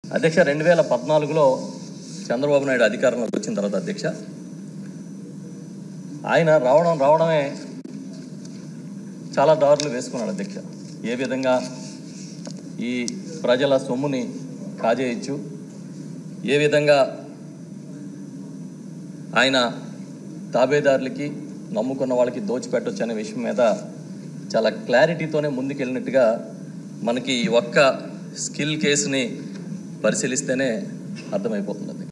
అధ్యక్ష రెండు వేల పద్నాలుగులో చంద్రబాబు నాయుడు అధికారంలోకి వచ్చిన తర్వాత అధ్యక్ష ఆయన రావడం రావడమే చాలా దారులు వేసుకున్నాడు అధ్యక్ష ఏ విధంగా ఈ ప్రజల సొమ్ముని కాజేయచ్చు ఏ విధంగా ఆయన తాబేదారులకి నమ్ముకున్న వాళ్ళకి దోచిపెట్టొచ్చు అనే విషయం మీద చాలా క్లారిటీతోనే ముందుకెళ్ళినట్టుగా మనకి ఈ ఒక్క స్కిల్ కేసుని పరిశీలిస్తేనే అర్థమైపోతుంది